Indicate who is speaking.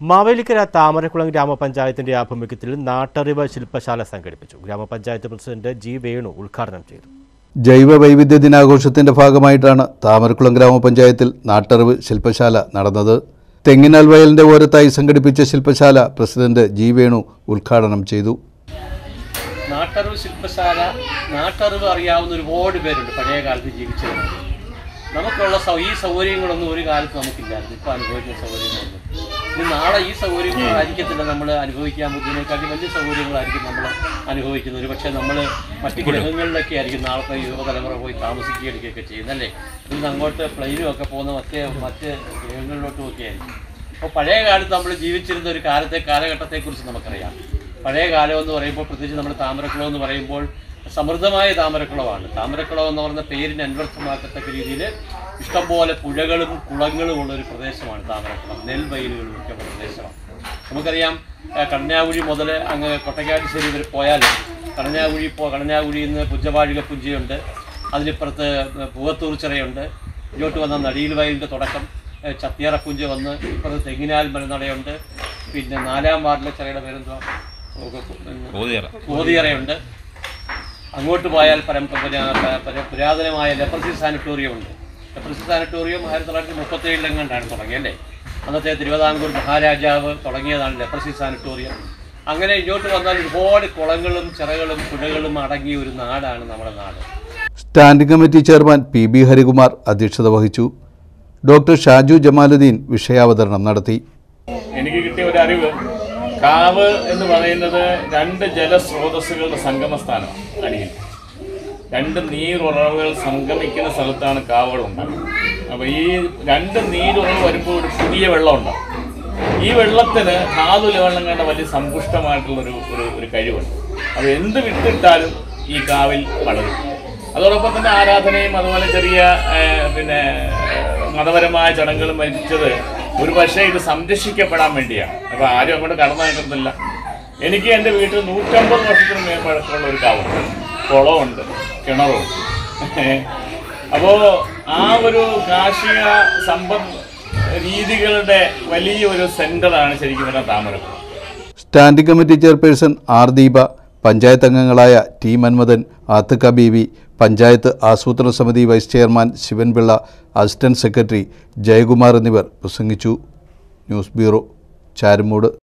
Speaker 1: മാവേലിക്കര താമരക്കുളം ഗ്രാമപഞ്ചായത്തിന്റെ ആഭിമുഖ്യത്തിൽ നാട്ടറിവ് ശില്പശാല സംഘടിപ്പിച്ചു ഗ്രാമപഞ്ചായത്ത് പ്രസിഡന്റ് ജി വേണു ഉദ്ഘാടനം ചെയ്തു
Speaker 2: ജൈവ വൈവിധ്യ ദിനാഘോഷത്തിന്റെ ഭാഗമായിട്ടാണ് താമരക്കുളം ഗ്രാമപഞ്ചായത്തിൽ നാട്ടറിവ് ശില്പശാല നടന്നത് തെങ്ങിനാൽ വയലിന്റെ ഓരത്തായി സംഘടിപ്പിച്ച ശില്പശാല പ്രസിഡന്റ് ജി വേണു ഉദ്ഘാടനം ചെയ്തു
Speaker 3: നാട്ടറിവ് ശില്പശാല നാട്ടറിവ് അറിയാവുന്ന ഒരുപാട് പേരുണ്ട് പഴയ കാലത്ത് ജീവിച്ചവർ നമുക്കുള്ള സൗ ഈ സൗകര്യങ്ങളൊന്നും ഒരു കാലത്ത് നമുക്കില്ലായിരുന്നു ഇപ്പോൾ അനുഭവിക്കുന്ന സൗകര്യങ്ങളൊന്നും ഇനി നാളെ ഈ സൗകര്യങ്ങളായിരിക്കത്തില്ല നമ്മൾ അനുഭവിക്കാൻ പോകുന്നതിനേക്കാട്ടി വലിയ സൗകര്യങ്ങളായിരിക്കും നമ്മൾ അനുഭവിക്കുന്നത് ഒരു പക്ഷേ നമ്മൾ മറ്റ് ഗ്രഹങ്ങളിലൊക്കെ ആയിരിക്കും നാളത്തെ യുവതലമുറ പോയി താമസിക്കുകയും എടുക്കുകയൊക്കെ ചെയ്യുന്നല്ലേ ഇന്ന് അങ്ങോട്ട് പ്ലെയിനും ഒക്കെ പോകുന്ന മറ്റേ മറ്റ് ഗ്രഹങ്ങളിലോട്ടും ഒക്കെ ആയിരിക്കും അപ്പോൾ പഴയ കാലത്ത് നമ്മൾ ജീവിച്ചിരുന്ന ഒരു കാലത്തെ കാലഘട്ടത്തെക്കുറിച്ച് നമുക്കറിയാം പഴയ കാലം എന്ന് പറയുമ്പോൾ പ്രത്യേകിച്ച് നമ്മുടെ താമരക്കുളം എന്ന് പറയുമ്പോൾ സമൃദ്ധമായ താമരക്കുളമാണ് താമരക്കുളം എന്ന് പറയുന്ന പേരിന് അന്വർത്ഥമാക്കത്തക്ക രീതിയിൽ ഇഷ്ടംപോലെ പുഴകളും കുളങ്ങളും ഉള്ള ഒരു പ്രദേശമാണ് താമരക്കുളം നെൽവയലുകളും ഒക്കെ ഉള്ള പ്രദേശമാണ് നമുക്കറിയാം ഏഹ് കടഞ്ഞാകുഴി മുതൽ അങ്ങ് കൊട്ടക്കാട്ടുശ്ശേരി വരെ പോയാൽ കടഞ്ഞാകുഴി പോ കടഞ്ഞാകുഴിയിൽ നിന്ന് പുഞ്ചവാഴിക പുഞ്ചയുണ്ട് അതിനിപ്പുറത്ത് പൂവത്തൂർ ചിറയുണ്ട് ഇങ്ങോട്ട് വന്ന നടിയിൽ വയലിൻ്റെ തുടക്കം ഏഹ് ചത്തിയറപ്പുഞ്ച വന്ന് ഇപ്പുറത്ത് തെങ്ങിനാൽ മരുന്നടയുണ്ട് പിന്നെ നാലാം വാർഡിലെ ചിറയുടെ പേരെന്തോ കോതിയറയുണ്ട് അങ്ങോട്ട് പോയാൽ പരം പുരാ- പര- പുരാതനമായ ലെപ്രസി സാനിറ്റോറിയം ഉണ്ട് ലെപ്രസി സാനിറ്റോറിയം ആയിരത്തി തൊള്ളായിരത്തി മുപ്പത്തി ഏഴിലെങ്ങാണ്ടാണ് തുടങ്ങിയല്ലേ അന്നത്തെ തിരുവിതാംകൂർ മഹാരാജാവ് തുടങ്ങിയതാണ് ലെപ്രസി സാനിറ്റോറിയം അങ്ങനെ ഇങ്ങോട്ട് വന്നാൽ ഒരുപാട് കുളങ്ങളും ചിറകളും പുഴകളും അടങ്ങിയ ഒരു നാടാണ് നമ്മുടെ നാട്
Speaker 2: standing committee chairman P B Harikumar അധ്യക്ഷത വഹിച്ചു ഡോക്ടർ ഷാജു ജമാലുദ്ദീൻ വിഷയാവതരണം നടത്തി
Speaker 4: എനിക്ക് കിട്ടിയ ഒരു അറിവ് കാവ് എന്ന് പറയുന്നത് രണ്ട് ജലസ്രോതസ്സുകളുടെ സംഗമ സ്ഥാനമാണ് അടിയിൽ രണ്ട് നീരുറവുകൾ സംഗമിക്കുന്ന സ്ഥലത്താണ് കാവുകൾ ഉണ്ടാകുന്നത് അപ്പോൾ ഈ രണ്ട് നീരുറവ് വരുമ്പോൾ ഒരു പുതിയ വെള്ളം ഉണ്ടാകും ഈ വെള്ളത്തിന് ധാതു ലവണം കണ്ട വലിയ സമ്പുഷ്ടമായിട്ടുള്ളൊരു ഒരു ഒരു കഴിവുണ്ട് അപ്പോൾ എന്ത് വിട്ടിട്ടാലും ഈ കാവിൽ വളരും അതോടൊപ്പം തന്നെ ആരാധനയും അതുപോലെ ചെറിയ ഏഹ്, പിന്നെ ഏഹ്, മതപരമായ ചടങ്ങുകളും വഹിച്ചത് ഒരു പക്ഷേ ഇത് സംരക്ഷിക്കപ്പെടാൻ വേണ്ടിയാണ് അപ്പോൾ ആരും അങ്ങോട്ട് കടന്നു നിൽക്കുന്നില്ല എനിക്ക് എൻ്റെ വീട്ടിൽ നൂറ്റമ്പത് വർഷത്തിന് മേൽപ്പഴക്കമുള്ള ഒരു കാവുണ്ട് കുളമുണ്ട് കിണറുണ്ട് അപ്പോൾ ആ ഒരു കാർഷിക സമ്പദ് രീതികളുടെ വലിയൊരു സെൻ്ററാണ് ശരിക്കും പറഞ്ഞാൽ Thamarakulam
Speaker 2: standing committee chairperson R Deepa panchayat അംഗങ്ങളായ ടി മന്മഥൻ ആത്തക്ക ബി വി പഞ്ചായത്ത് ആസൂത്രണ സമിതി vice chairman Sivanpillai assistant secretary Jayakumar എന്നിവർ പ്രസംഗിച്ചു ന്യൂസ് ബ്യൂറോ ചാരുമൂട്